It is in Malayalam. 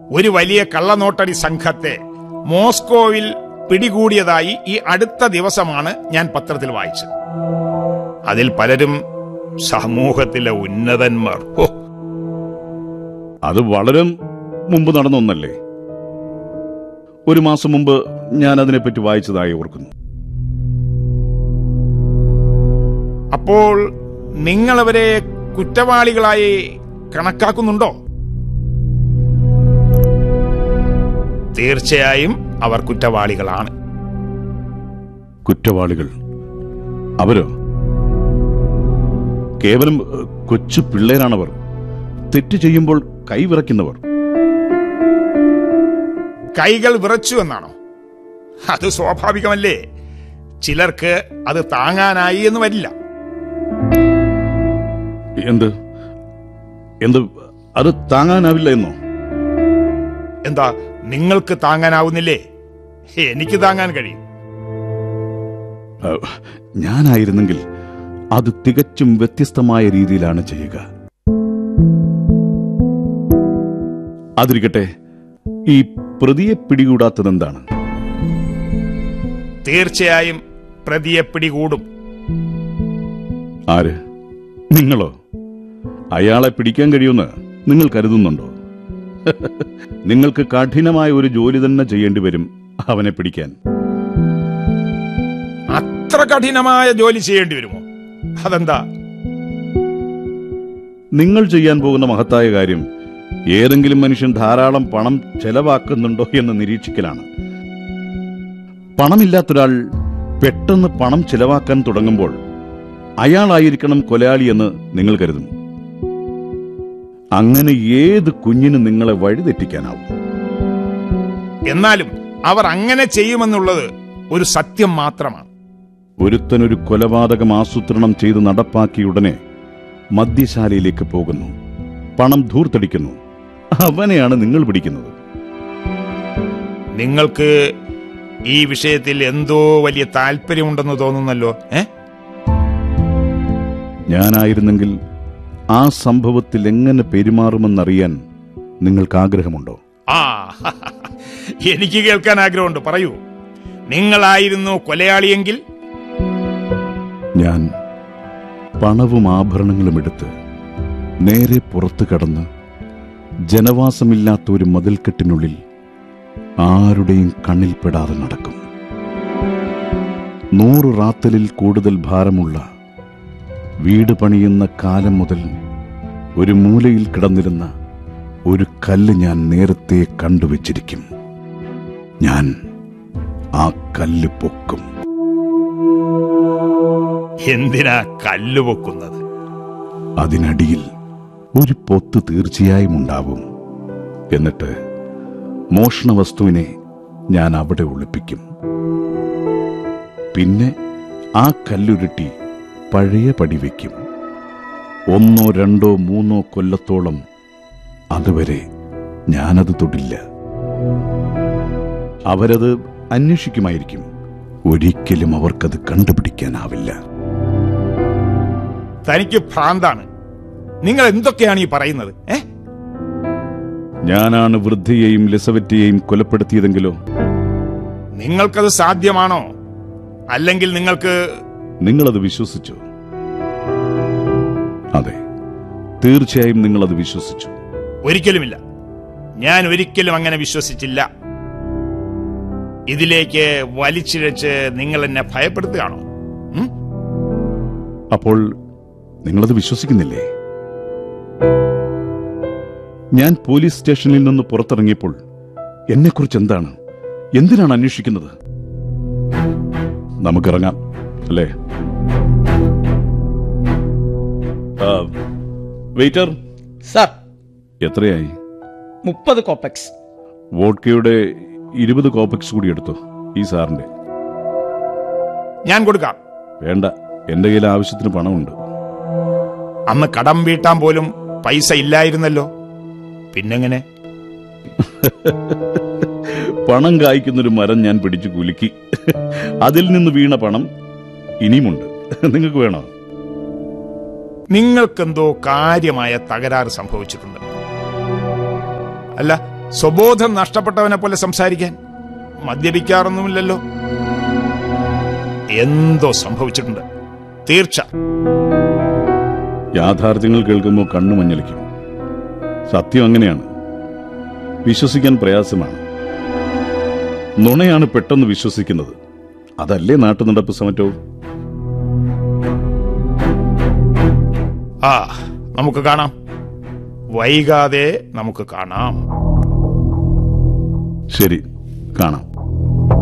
ഒരു വലിയ കള്ളനോട്ടടി സംഘത്തെ മോസ്കോവിൽ പിടികൂടിയതായി ഈ അടുത്ത ദിവസമാണ് ഞാൻ പത്രത്തിൽ വായിച്ചത് അതിൽ പലരും സമൂഹത്തിലെ ഉന്നതന്മാർ ഹോ അത് വളരെ മുമ്പ് നടന്ന ഒന്നല്ലേ ഒരു മാസം മുമ്പ് ഞാൻ അതിനെപ്പറ്റി വായിച്ചതായി ഓർക്കുന്നു അപ്പോൾ നിങ്ങളവരെ കുറ്റവാളികളായി കണക്കാക്കുന്നുണ്ടോ തീർച്ചയായും അവർ കുറ്റവാളികളാണ് കുറ്റവാളികൾ അവരോ കേവലം ഏഹ്, കൊച്ചു പിള്ളേരാണവർ തെറ്റ് ചെയ്യുമ്പോൾ കൈവിറയ്ക്കുന്നവർ കൈകൾ വിറച്ചു എന്നാണോ അത് സ്വാഭാവികമല്ലേ ചിലർക്ക് അത് താങ്ങാനായി എന്ന് വരില്ല എന്ത് എന്ത് അത് താങ്ങാനാവില്ല എന്നോ എന്താ നിങ്ങൾക്ക് താങ്ങാനാവുന്നില്ലേ എനിക്ക് താങ്ങാൻ കഴിയും ഏഹ്, ഞാനായിരുന്നെങ്കിൽ അത് തികച്ചും വ്യത്യസ്തമായ രീതിയിലാണ് ചെയ്യുക അതിരിക്കട്ടെ ഈ പ്രതിയെ പിടികൂടാത്തതെന്താണ് തീർച്ചയായും പ്രതിയെ പിടികൂടും ആര് നിങ്ങളോ അയാളെ പിടിക്കാൻ കഴിയുമെന്ന് നിങ്ങൾ കരുതുന്നുണ്ടോ നിങ്ങൾക്ക് കഠിനമായ ഒരു ജോലി തന്നെ ചെയ്യേണ്ടി വരും അവനെ പിടിക്കാൻ അത്ര കഠിനമായ ജോലി ചെയ്യേണ്ടി വരുമോ അതെന്താ നിങ്ങൾ ചെയ്യാൻ പോകുന്ന മഹത്തായ കാര്യം ഏതെങ്കിലും മനുഷ്യൻ ധാരാളം പണം ചെലവാക്കുന്നുണ്ടോ എന്ന് നിരീക്ഷിക്കലാണ് പണമില്ലാത്തൊരാൾ പെട്ടെന്ന് പണം ചെലവാക്കാൻ തുടങ്ങുമ്പോൾ അയാളായിരിക്കണം കൊലയാളി എന്ന് നിങ്ങൾ കരുതും അങ്ങനെ ഏത് കുഞ്ഞിനും നിങ്ങളെ വഴിതെറ്റിക്കാനാവും എന്നാലും അവർ അങ്ങനെ ചെയ്യുമെന്നുള്ളത് ഒരു സത്യം മാത്രമാണ് ഒരുത്തനൊരു കൊലപാതകം ആസൂത്രണം ചെയ്ത് നടപ്പാക്കിയ ഉടനെ മദ്യശാലയിലേക്ക് പോകുന്നു പണം ധൂർത്തടിക്കുന്നു അവനെയാണ് നിങ്ങൾ പിടിക്കുന്നത് നിങ്ങൾക്ക് ഈ വിഷയത്തിൽ എന്തോ വലിയ താല്പര്യമുണ്ടെന്ന് തോന്നുന്നല്ലോ ഏ ഞാനായിരുന്നെങ്കിൽ ആ സംഭവത്തിൽ എങ്ങനെ പെരുമാറുമെന്നറിയാൻ നിങ്ങൾക്ക് ആഗ്രഹമുണ്ടോ ആ എനിക്ക് കേൾക്കാൻ ആഗ്രഹമുണ്ട് പറയൂ നിങ്ങളായിരുന്നു കൊലയാളിയെങ്കിൽ ഞാൻ പണവും ആഭരണങ്ങളും എടുത്ത് നേരെ പുറത്തു കടന്ന് ജനവാസമില്ലാത്ത ഒരു മതിൽക്കെട്ടിനുള്ളിൽ ആരുടെയും കണ്ണിൽപ്പെടാതെ നടക്കും നൂറ് റാത്തലിൽ കൂടുതൽ ഭാരമുള്ള വീട് പണിയുന്ന കാലം മുതൽ ഒരു മൂലയിൽ കിടന്നിരുന്ന ഒരു കല്ല് ഞാൻ നേരത്തെ കണ്ടുവച്ചിരിക്കും ഞാൻ ആ കല്ല് പൊക്കും എന്തിനാ കല്ല് പൊക്കുന്നത് അതിനടിയിൽ ഒരു പൊത്ത് തീർച്ചയായും ഉണ്ടാവും എന്നിട്ട് മോഷണ വസ്തുവിനെ ഞാൻ അവിടെ ഒളിപ്പിക്കും പിന്നെ ആ കല്ലുരുട്ടി പഴയ പടി വയ്ക്കും ഒന്നോ രണ്ടോ മൂന്നോ കൊല്ലത്തോളം അതുവരെ ഞാനത് തൊടില്ല അവരത് അന്വേഷിക്കുമായിരിക്കും ഒരിക്കലും അവർക്കത് കണ്ടുപിടിക്കാനാവില്ല തനിക്ക് ഭ്രാന്താണ് നിങ്ങൾ എന്തൊക്കെയാണ് ഈ പറയുന്നത് ഏ ഞാനാണ് വൃദ്ധയെയും ലിസവറ്റയെയും കൊലപ്പെടുത്തിയതെങ്കിലോ നിങ്ങൾക്കത് സാധ്യമാണോ അല്ലെങ്കിൽ നിങ്ങൾക്ക് നിങ്ങളത് വിശ്വസിച്ചു അതെ തീർച്ചയായും നിങ്ങളത് വിശ്വസിച്ചു ഒരിക്കലുമില്ല ഞാൻ ഒരിക്കലും അങ്ങനെ വിശ്വസിച്ചില്ല ഇതിലേക്ക് വലിച്ചിഴച്ച് നിങ്ങൾ എന്നെ ഭയപ്പെടുത്തുകയാണോ ഉം? അപ്പോൾ നിങ്ങളത് വിശ്വസിക്കുന്നില്ലേ ഞാൻ പോലീസ് സ്റ്റേഷനിൽ നിന്ന് പുറത്തിറങ്ങിയപ്പോൾ എന്നെക്കുറിച്ച് എന്താണ് എന്തിനാണ് അന്വേഷിക്കുന്നത് നമുക്കിറങ്ങാം അല്ലേ ആ, വെയിറ്റർ സർ എത്രയായി മുപ്പത് കോപ്പക്സ് വോഡ്കയുടെ ഇരുപത് കോപ്പക്സ് കൂടി എടുത്തു ഈ സാറിന്റെ ഞാൻ കൊടുക്കാം വേണ്ട എന്റെ കയ്യിൽ ആവശ്യത്തിന് പണമുണ്ട് അന്ന് കടം വീട്ടാൻ പോലും പൈസ ഇല്ലായിരുന്നല്ലോ പിന്നെങ്ങനെ പണം കായ്ക്കുന്നൊരു മരം ഞാൻ പിടിച്ചു കുലുക്കി അതിൽ നിന്ന് വീണ പണം ഇനിയുമുണ്ട് നിങ്ങൾക്ക് വേണോ നിങ്ങൾക്കെന്തോ കാര്യമായ തകരാറ് സംഭവിച്ചിട്ടുണ്ട് അല്ല സ്വബോധം നഷ്ടപ്പെട്ടവനെ പോലെ സംസാരിക്കാൻ മദ്യപിക്കാറൊന്നുമില്ലല്ലോ എന്തോ സംഭവിച്ചിട്ടുണ്ട് തീർച്ച യാഥാർത്ഥ്യങ്ങൾ കേൾക്കുമ്പോൾ കണ്ണു മഞ്ഞളിക്കും സത്യം അങ്ങനെയാണ് വിശ്വസിക്കാൻ പ്രയാസമാണ് നുണയാണ് പെട്ടെന്ന് വിശ്വസിക്കുന്നത് അതല്ലേ നാട്ടുനടപ്പ് സമറ്റവും ആ നമുക്ക് കാണാം വൈകാതെ നമുക്ക് കാണാം ശരി കാണാം